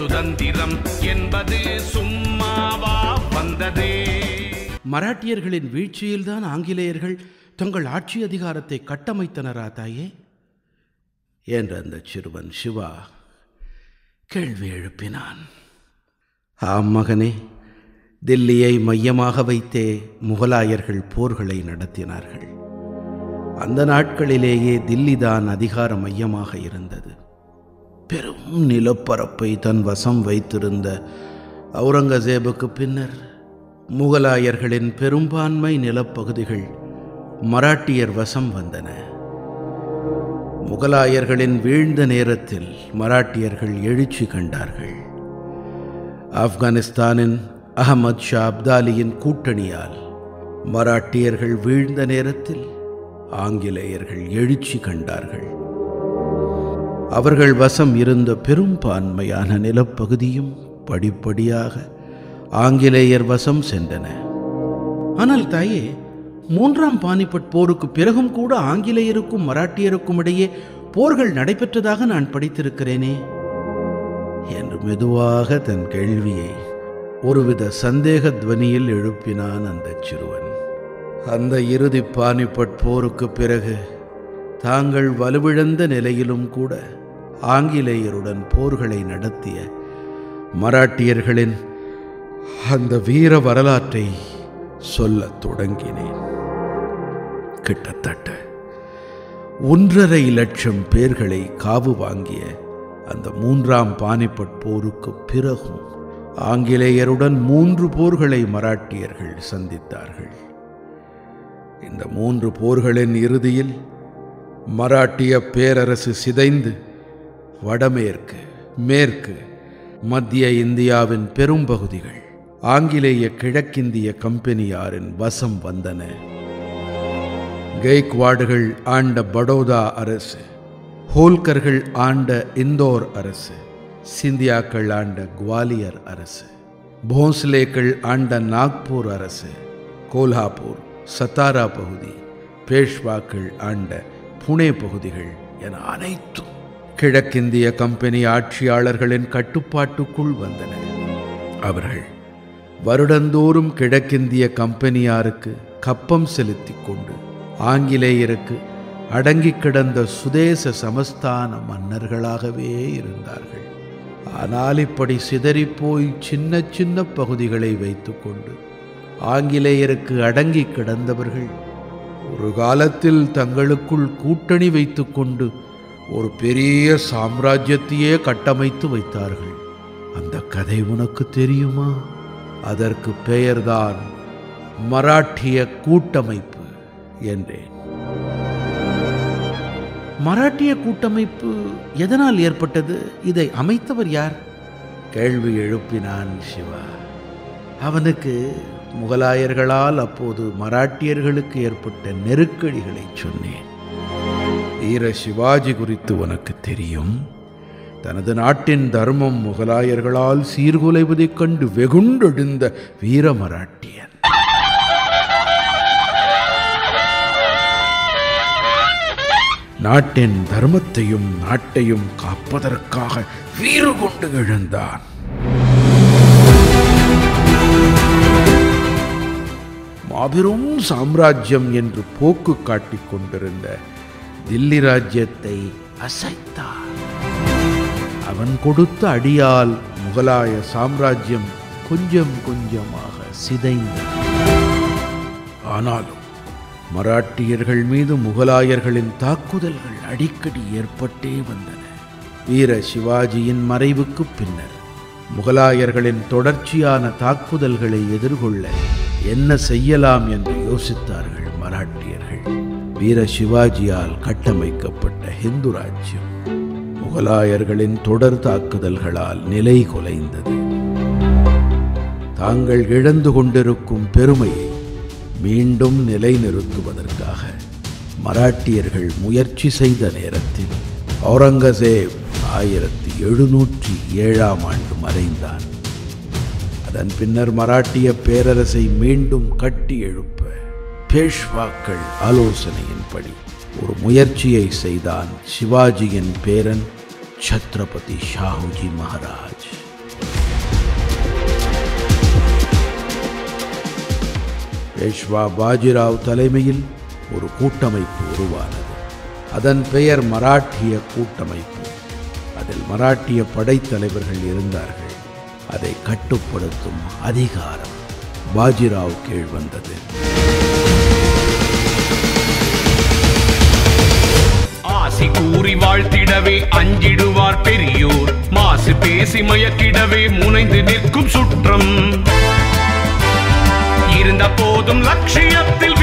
சுதந்திரம் என்பது சும்மாவா வந்ததே மராட்டியர்களின் வீழ்ச்சியில்தான் ஆங்கிலேயர்கள் தங்கள் ஆட்சி அதிகாரத்தை கட்டமைத்தனரா தாயே என்ற அந்த சிறுவன் சிவா கேள்வி எழுப்பினான் ஆம் மகனே தில்லியை மையமாக வைத்தே முகலாயர்கள் போர்களை நடத்தினார்கள் அந்த நாட்களிலேயே தில்லிதான் அதிகார மையமாக இருந்தது பெரும் நிலப்பரப்பை தன் வசம் வைத்திருந்த அவுரங்கசேபுக்கு பின்னர் முகலாயர்களின் பெரும்பான்மை நிலப்பகுதிகள் மராட்டியர் வசம் வந்தன முகலாயர்களின் வீழ்ந்த நேரத்தில் மராட்டியர்கள் எழுச்சி கண்டார்கள் ஆப்கானிஸ்தானின் அகமது ஷா அப்தாலியின் கூட்டணியால் மராட்டியர்கள் வீழ்ந்த நேரத்தில் ஆங்கிலேயர்கள் எழுச்சி கண்டார்கள் அவர்கள் வசம் இருந்த பெரும்பான்மையான நிலப்பகுதியும் படிப்படியாக ஆங்கிலேயர் வசம் சென்றன ஆனால் தாயே மூன்றாம் பானிபட் போருக்கு பிறகும் கூட ஆங்கிலேயருக்கும் மராட்டியருக்கும் இடையே போர்கள் நடைபெற்றதாக நான் படித்திருக்கிறேனே என்று மெதுவாக தன் கேள்வியை ஒருவித சந்தேக துவனியில் எழுப்பினான் அந்த சிறுவன் அந்த இறுதி பானிபட் போருக்கு பிறகு தாங்கள் வலுவிழந்த நிலையிலும் கூட ஆங்கிலேயருடன் போர்களை நடத்திய மராட்டியர்களின் அந்த வீர வரலாற்றை சொல்லத் தொடங்கினேன் கிட்டத்தட்ட ஒன்றரை லட்சம் பேர்களை காவு வாங்கிய அந்த மூன்றாம் பானிபட் போருக்கு பிறகும் ஆங்கிலேயருடன் மூன்று போர்களை மராட்டியர்கள் சந்தித்தார்கள் இந்த மூன்று போர்களின் இறுதியில் மராட்டிய பேரரசு சிதைந்து வடமேற்கு மேற்கு மத்திய இந்தியாவின் பெரும்பகுதிகள் ஆங்கிலேய கிழக்கிந்திய கம்பெனியாரின் வசம் வந்தன கெய்க்வாடுகள் ஆண்ட படோதா அரசு ஹோல்கர்கள் ஆண்ட இந்தோர் அரசு சிந்தியாக்கள் ஆண்ட குவாலியர் அரசு போன்ஸ்லேக்கள் ஆண்ட நாக்பூர் அரசு கோல்ஹாப்பூர் சத்தாரா பகுதி பேஷ்வாக்கள் ஆண்ட புனே பகுதிகள் என அனைத்தும் கிழக்கிந்திய கம்பெனி ஆட்சியாளர்களின் கட்டுப்பாட்டுக்குள் வந்தன அவர்கள் வருடந்தோறும் கிழக்கிந்திய கம்பெனியாருக்கு கப்பம் செலுத்திக் கொண்டு ஆங்கிலேயருக்கு அடங்கி கிடந்த சுதேச சமஸ்தான மன்னர்களாகவே இருந்தார்கள் ஆனால் இப்படி சிதறிப்போய் சின்ன சின்ன பகுதிகளை வைத்துக்கொண்டு ஆங்கிலேயருக்கு அடங்கி கிடந்தவர்கள் ஒரு காலத்தில் தங்களுக்குள் கூட்டணி வைத்துக்கொண்டு ஒரு பெரிய சாம்ராஜ்யத்தையே கட்டமைத்து வைத்தார்கள் அந்த கதை உனக்கு தெரியுமா அதற்கு பெயர்தான் மராட்டிய கூட்டமைப்பு என்றேன் மராட்டிய கூட்டமைப்பு எதனால் ஏற்பட்டது இதை அமைத்தவர் யார் கேள்வி எழுப்பினான் சிவா அவனுக்கு முகலாயர்களால் அப்போது மராட்டியர்களுக்கு ஏற்பட்ட நெருக்கடிகளை சொன்னேன் வீர சிவாஜி குறித்து உனக்கு தெரியும் தனது நாட்டின் தர்மம் முகலாயர்களால் சீர்குலைவதைக் கண்டு வெகுண்டெழுந்த வீர மராட்டியன் நாட்டின் தர்மத்தையும் நாட்டையும் காப்பதற்காக வீறு கொண்டு எழுந்தான் மாபெரும் சாம்ராஜ்யம் என்று போக்கு காட்டிக் கொண்டிருந்த தில்லி ராஜ்யத்தை அசைத்தான் அவன் கொடுத்த அடியால் முகலாய சாம்ராஜ்யம் கொஞ்சம் கொஞ்சமாக சிதைந்தது ஆனாலும் மராட்டியர்கள் மீது முகலாயர்களின் தாக்குதல்கள் அடிக்கடி ஏற்பட்டே வந்தன வீர சிவாஜியின் மறைவுக்குப் பின்னர் முகலாயர்களின் தொடர்ச்சியான தாக்குதல்களை எதிர்கொள்ள என்ன செய்யலாம் என்று யோசித்தார்கள் மராட்டியர்கள் வீர சிவாஜியால் கட்டமைக்கப்பட்ட ஹிந்து ராஜ்யம் முகலாயர்களின் தொடர் தாக்குதல்களால் நிலை குலைந்தது தாங்கள் இழந்து கொண்டிருக்கும் பெருமையை மீண்டும் நிலைநிறுத்துவதற்காக மராட்டியர்கள் முயற்சி செய்த நேரத்தில் அவுரங்கசேப் ஆயிரத்தி எழுநூற்றி ஏழாம் ஆண்டு மறைந்தான் அதன் பின்னர் மராட்டிய பேரரசை மீண்டும் கட்டி எழுப்ப பேஷ்வாக்கள் ஆலோசனையின்படி ஒரு முயற்சியை செய்தான் சிவாஜியின் பேரன் சத்ரபதி ஷாஹுஜி மகாராஜ் பேஷ்வா பாஜிராவ் தலைமையில் ஒரு கூட்டமைப்பு உருவானது அதன் பெயர் மராட்டிய கூட்டமைப்பு அதில் மராட்டிய படைத்தலைவர்கள் இருந்தார்கள் அதை கட்டுப்படுத்தும் அதிகாரம் பாஜிராவ் கீழ் வந்தது ஆசி கூறி வாழ்த்திடவே அஞ்சிடுவார் பெரியோர் மாசு பேசி மயக்கிடவே முனைந்து நிற்கும் சுற்றம் இருந்த போதும் லட்சியத்தில்